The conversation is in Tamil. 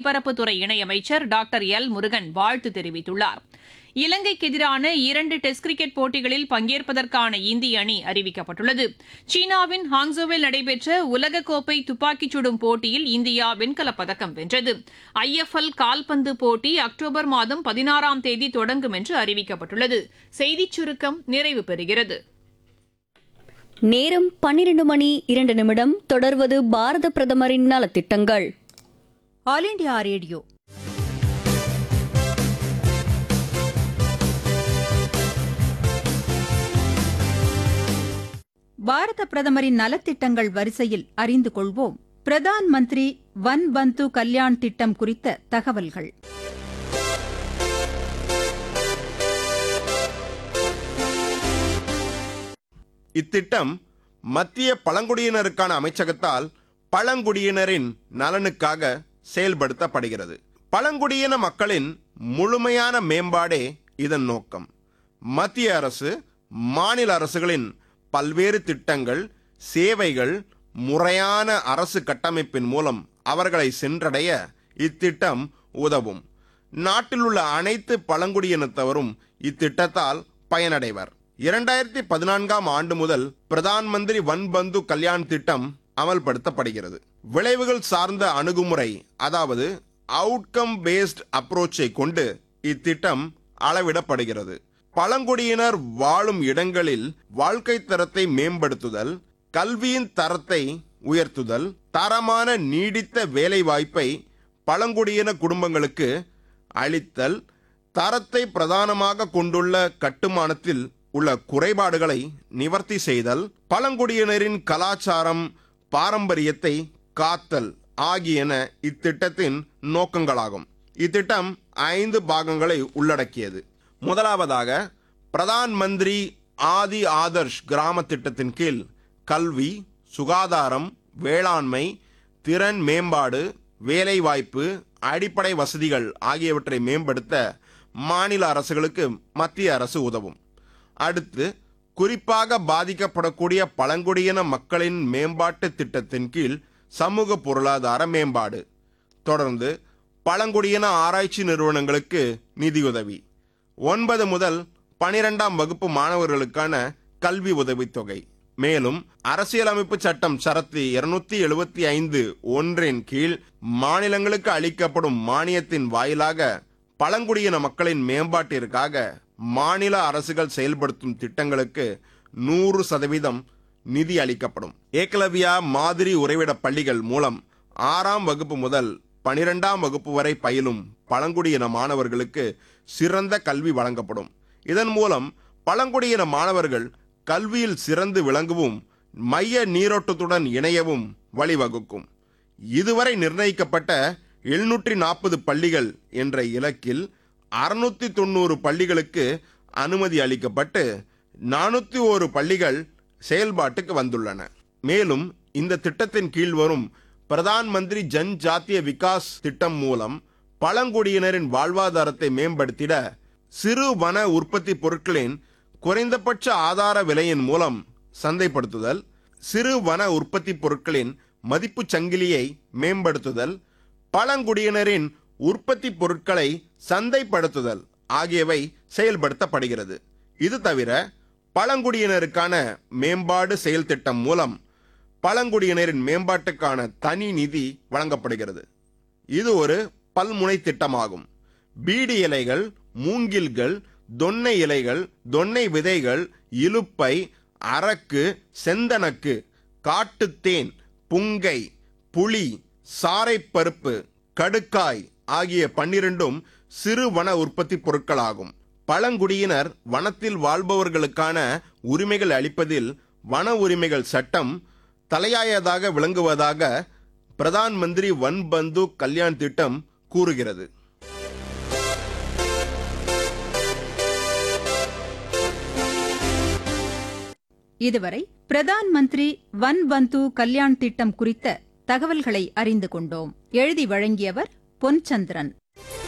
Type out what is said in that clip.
ஒலிபரப்புத்துறை இணையமைச்சர் டாக்டர் எல் முருகன் வாழ்த்து தெரிவித்துள்ளார் இலங்கைக்கு எதிரான இரண்டு டெஸ்ட் கிரிக்கெட் போட்டிகளில் பங்கேற்பதற்கான இந்திய அணி அறிவிக்கப்பட்டுள்ளது சீனாவின் ஹாங்ஸோவில் நடைபெற்ற உலகக்கோப்பை துப்பாக்கிச் சுடும் போட்டியில் இந்தியா வெண்கலப் பதக்கம் வென்றது ஐஎஃப்எல் கால்பந்து போட்டி அக்டோபர் மாதம் பதினாறாம் தேதி தொடங்கும் என்று அறிவிக்கப்பட்டுள்ளது செய்திச் சுருக்கம் நிறைவு பெறுகிறது நேரம் பன்னிரண்டு மணி இரண்டு நிமிடம் தொடர்வது பாரத பிரதமரின் நலத்திட்டங்கள் ஆல் இண்டியா ரேடியோ பாரத பிரதமரின் நலத்திட்டங்கள் வரிசையில் அறிந்து கொள்வோம் பிரதான் மந்திரி வன் பந்து கல்யாண் திட்டம் குறித்த தகவல்கள் இத்திட்டம் மத்திய பழங்குடியினருக்கான அமைச்சகத்தால் பழங்குடியினரின் நலனுக்காக செயல்படுத்தப்படுகிறது பழங்குடியின மக்களின் முழுமையான மேம்பாடே இதன் நோக்கம் மத்திய அரசு மாநில அரசுகளின் பல்வேறு திட்டங்கள் சேவைகள் முறையான அரசு கட்டமைப்பின் மூலம் அவர்களை சென்றடைய இத்திட்டம் உதவும் நாட்டில் உள்ள அனைத்து பழங்குடியினத்தவரும் இத்திட்டத்தால் பயனடைவர் இரண்டாயிரத்தி பதினான்காம் ஆண்டு முதல் பிரதான் மந்திரி வன் பந்து கல்யாண் திட்டம் அமல்படுத்தப்படுகிறது விளைவுகள் சார்ந்த அணுகுமுறை அதாவது அவுட்கம் பேஸ்ட் அப்ரோச்சை கொண்டு இத்திட்டம் அளவிடப்படுகிறது பழங்குடியினர் வாழும் இடங்களில் வாழ்க்கை தரத்தை மேம்படுத்துதல் கல்வியின் தரத்தை உயர்த்துதல் தரமான நீடித்த வேலை வாய்ப்பை பழங்குடியின குடும்பங்களுக்கு அளித்தல் தரத்தை பிரதானமாக கொண்டுள்ள கட்டுமானத்தில் உள்ள குறைபாடுகளை நிவர்த்தி செய்தல் பழங்குடியினரின் கலாச்சாரம் பாரம்பரியத்தை காத்தல் ஆகியன இத்திட்டத்தின் நோக்கங்களாகும் இத்திட்டம் ஐந்து பாகங்களை உள்ளடக்கியது முதலாவதாக பிரதான் மந்திரி ஆதி ஆதர்ஷ் கிராம திட்டத்தின் கீழ் கல்வி சுகாதாரம் வேளாண்மை திறன் மேம்பாடு வேலைவாய்ப்பு அடிப்படை வசதிகள் ஆகியவற்றை மேம்படுத்த மாநில அரசுகளுக்கு மத்திய அரசு உதவும் அடுத்து குறிப்பாக பாதிக்கப்படக்கூடிய பழங்குடியின மக்களின் மேம்பாட்டு திட்டத்தின் கீழ் சமூக பொருளாதார மேம்பாடு தொடர்ந்து பழங்குடியின ஆராய்ச்சி நிறுவனங்களுக்கு நிதியுதவி ஒன்பது முதல் பனிரெண்டாம் வகுப்பு மாணவர்களுக்கான கல்வி உதவித்தொகை மேலும் அரசியலமைப்பு சட்டம் சரத்து இருநூத்தி எழுபத்தி ஐந்து ஒன்றின் கீழ் மாநிலங்களுக்கு அளிக்கப்படும் மானியத்தின் வாயிலாக பழங்குடியின மக்களின் மேம்பாட்டிற்காக மாநில அரசுகள் செயல்படுத்தும் திட்டங்களுக்கு நூறு சதவீதம் நிதி அளிக்கப்படும் ஏகலவ்யா மாதிரி உறைவிட பள்ளிகள் மூலம் ஆறாம் வகுப்பு முதல் பனிரெண்டாம் வகுப்பு வரை பயிலும் பழங்குடியின மாணவர்களுக்கு சிறந்த கல்வி வழங்கப்படும் இதன் மூலம் பழங்குடியின மாணவர்கள் கல்வியில் சிறந்து விளங்கவும் மைய நீரோட்டத்துடன் இணையவும் வழிவகுக்கும் இதுவரை நிர்ணயிக்கப்பட்ட எழுநூற்றி நாற்பது பள்ளிகள் என்ற இலக்கில் அறுநூத்தி தொண்ணூறு பள்ளிகளுக்கு அனுமதி அளிக்கப்பட்டு நானூற்றி ஒரு பள்ளிகள் செயல்பாட்டுக்கு வந்துள்ளன மேலும் இந்த திட்டத்தின் கீழ் வரும் பிரதான் மந்திரி ஜன் ஜாத்திய விகாஸ் திட்டம் மூலம் பழங்குடியினரின் வாழ்வாதாரத்தை மேம்படுத்திட சிறு வன உற்பத்தி பொருட்களின் குறைந்தபட்ச ஆதார விலையின் மூலம் சந்தைப்படுத்துதல் சிறு வன உற்பத்தி பொருட்களின் மதிப்புச் சங்கிலியை மேம்படுத்துதல் பழங்குடியினரின் உற்பத்தி பொருட்களை சந்தைப்படுத்துதல் ஆகியவை செயல்படுத்தப்படுகிறது இது தவிர பழங்குடியினருக்கான மேம்பாடு செயல் திட்டம் மூலம் பழங்குடியினரின் மேம்பாட்டுக்கான தனி நிதி வழங்கப்படுகிறது இது ஒரு பல்முனை திட்டமாகும் பீடி இலைகள் மூங்கில்கள் தொன்னை இலைகள் தொன்னை விதைகள் இலுப்பை அரக்கு செந்தனக்கு காட்டுத்தேன் புங்கை புளி சாரைப்பருப்பு கடுக்காய் ஆகிய பன்னிரண்டும் சிறு வன உற்பத்தி பொருட்களாகும் பழங்குடியினர் வனத்தில் வாழ்பவர்களுக்கான உரிமைகள் அளிப்பதில் வன உரிமைகள் சட்டம் தலையாயதாக விளங்குவதாக பிரதான் மந்திரி வன் பந்து கல்யாண் திட்டம் கூறுகிறது இதுவரை பிரதான் மந்திரி வன் பந்து கல்யாண் திட்டம் குறித்த தகவல்களை அறிந்து கொண்டோம் எழுதி வழங்கியவர் பொன்சந்திரன்